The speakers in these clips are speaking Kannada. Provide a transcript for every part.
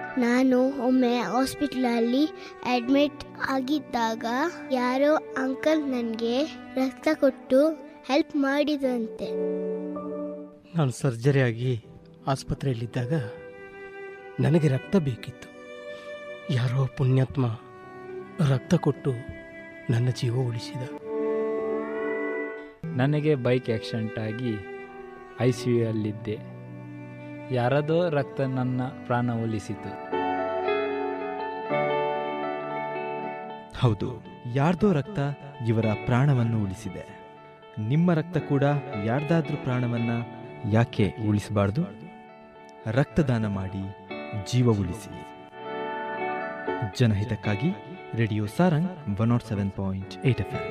ನಾನು ಒಮ್ಮೆ ಹಾಸ್ಪಿಟ್ಲಲ್ಲಿ ಅಡ್ಮಿಟ್ ಆಗಿದ್ದಾಗ ಯಾರೋ ಅಂಕಲ್ ನನಗೆ ರಕ್ತ ಕೊಟ್ಟು ಹೆಲ್ಪ್ ಮಾಡಿದಂತೆ ನಾನು ಸರ್ಜರಿ ಆಗಿ ಆಸ್ಪತ್ರೆಯಲ್ಲಿದ್ದಾಗ ನನಗೆ ರಕ್ತ ಬೇಕಿತ್ತು ಯಾರೋ ಪುಣ್ಯಾತ್ಮ ರಕ್ತ ಕೊಟ್ಟು ನನ್ನ ಜೀವ ಉಳಿಸಿದ ನನಗೆ ಬೈಕ್ ಆಕ್ಸಿಡೆಂಟ್ ಆಗಿ ಐ ಸಿ ಯುಯಲ್ಲಿದ್ದೆ ಯಾರದೋ ರಕ್ತ ನನ್ನ ಪ್ರಾಣ ಉಳಿಸಿತು ಹೌದು ಯಾರ್ದೋ ರಕ್ತ ಇವರ ಪ್ರಾಣವನ್ನು ಉಳಿಸಿದೆ ನಿಮ್ಮ ರಕ್ತ ಕೂಡ ಯಾರ್ದಾದ್ರೂ ಪ್ರಾಣವನ್ನ ಯಾಕೆ ಉಳಿಸಬಾರ್ದು ರಕ್ತದಾನ ಮಾಡಿ ಜೀವ ಉಳಿಸಿ ಜನಹಿತಕ್ಕಾಗಿ radio Sarang one nought seven point eight F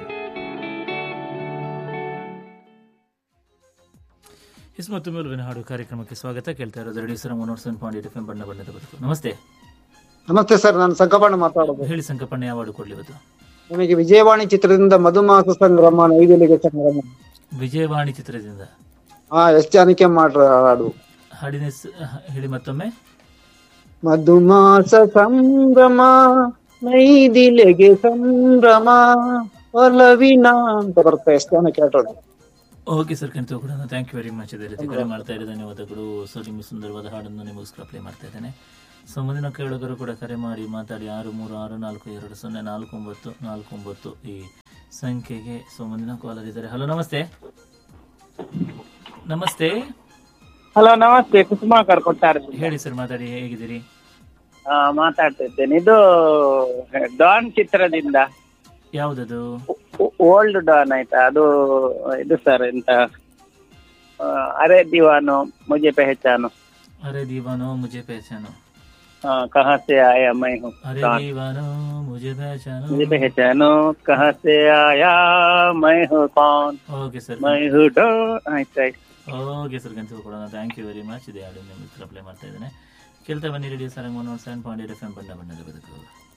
ಇಸ್ ಮತ್ತು ಮೇಲುವಿನ ಹಾಡು ಕಾರ್ಯಕ್ರಮಕ್ಕೆ ಸ್ವಾಗತ ಕೇಳ್ತಾ ಇರೋದು radio Sarang one seven point F M ಬಣ್ಣ ಬಣ್ಣದ ಬದುಕು ನಮಸ್ತೆ ನಮಸ್ತೆ ಸರ್ ನಾನು ಸಂಕಪಣ್ಣ ಮಾತಾಡೋದು ಹೇಳಿ ಸಂಕಪಣ್ಣ ಯಾವ ಹಾಡು ಕೊಡ್ಲಿ ಇವತ್ತು ನಿಮಗೆ ವಿಜಯವಾಣಿ ಚಿತ್ರದಿಂದ ಮಧುಮಾಸ ಸಂಗ್ರಮ ನೈದಿಲಿಗೆ ಸಂಗ್ರಮ ವಿಜಯವಾಣಿ ಚಿತ್ರದಿಂದ ಹಾ ಎಸ್ ಜಾನಕಿ ಮಾಡ್ರ ಹಾಡು ಹಾಡಿನ ಹೆಸ್- ಹೇಳಿ ಮತ್ತೊಮ್ಮೆ ಮಧುಮಾಸ ಸಂಭ್ರಮ ನೈದಿಲೆಗೆ ಸಂಭ್ರಮ ಒಲವಿನ ಅಂತ ಬರುತ್ತೆ ಎಸ್ ಜಾನಕಿ ಹಾಡೋದು ಓಕೆ ಸರ್ ಕಂತು ಕೂಡ ಥ್ಯಾಂಕ್ ಯು ವೆರಿ ಮಚ್ ಅದೇ ರೀತಿ ಕರೆ ಮಾಡ್ತಾ ಇರೋ ಧನ್ಯವಾದಗಳು ಸೊ ನಿಮ್ಮ ಸುಂದರವಾದ ಹಾಡನ್ನು ನಿಮಗೋಸ್ಕರ ಪ್ಲೇ ಮಾಡ್ತಾ ಇದ್ದೇನೆ ಸೊ ಮುಂದಿನ ಕೇಳುಗರು ಕೂಡ ಕರೆ ಮಾಡಿ ಮಾತಾಡಿ ಆರು ಮೂರು ಆರು ನಾಲ್ಕು ಎರಡು ಸೊನ್ನೆ ನಾಲ್ಕು ಒಂಬತ್ತು ನಾಲ್ಕು ಒಂಬತ್ತು ಈ ಸಂಖ್ಯೆಗೆ ಸೊ ಮುಂದಿನ ಕಾಲರ್ ಇದ್ದಾರೆ ಹಲೋ ನಮಸ್ತೆ ನಮಸ್ತೆ ಹಲೋ ನಮಸ್ತೆ ಕುಸುಮಾಕರ್ ಕೊಟ್ಟಾರೆ ಹೇಳಿ ಸರ್ ಮಾತಾಡಿ ಹೇಗಿದ್ದೀರಿ ಆ, ಮಾತಾಡ್ತಾ ಇದ್ದೇನೆ ಇದು ಡಾನ್ ಚಿತ್ರದಿಂದ ಯಾವುದದು ಓಲ್ಡ್ ಡಾನ್ ಆಯ್ತಾ ಅದು ಇದು ಸರ್ ಎಂತ ಆ, ಅರೆ ದಿವಾನು ಮುಜೆ ಪೆಹಚಾನು ಅರೆ ದೀವಾನೋ ಮುಜೆ ಪಹಚಾನೋ ಆ, ಕಹಾ ಸೆ ಆಯಾ ಮೈ ಹೂಂ ಅರೆ ಡಾನ್ ದೀವಾನೋ ಮುಜೆ ಪಹಚಾನೋ मुझे पहचानो कहाँ से आया मैं हूँ कौन ಓಕೆ ಸರ್ मैं हूँ डॉन ಆಯ್ತು ಆಯ್ತು ಓಕೆ ಸರ್ ಗಂಟು ಕೊಡೋಣ ಥ್ಯಾಂಕ್ ಯು ವೆರಿ ಮಚ್ ಇದೆ ಹಾಡು ನಿಮ್ಮ ಪ್ಲೇ ಮಾಡ್ತಾ ಇದ್ದೇನೆ ಕೇಳ್ತಾ ಬನ್ನಿ radio Sarang one seven point eight F M ಬಣ್ಣ ಬಣ್ಣದ ಬದುಕು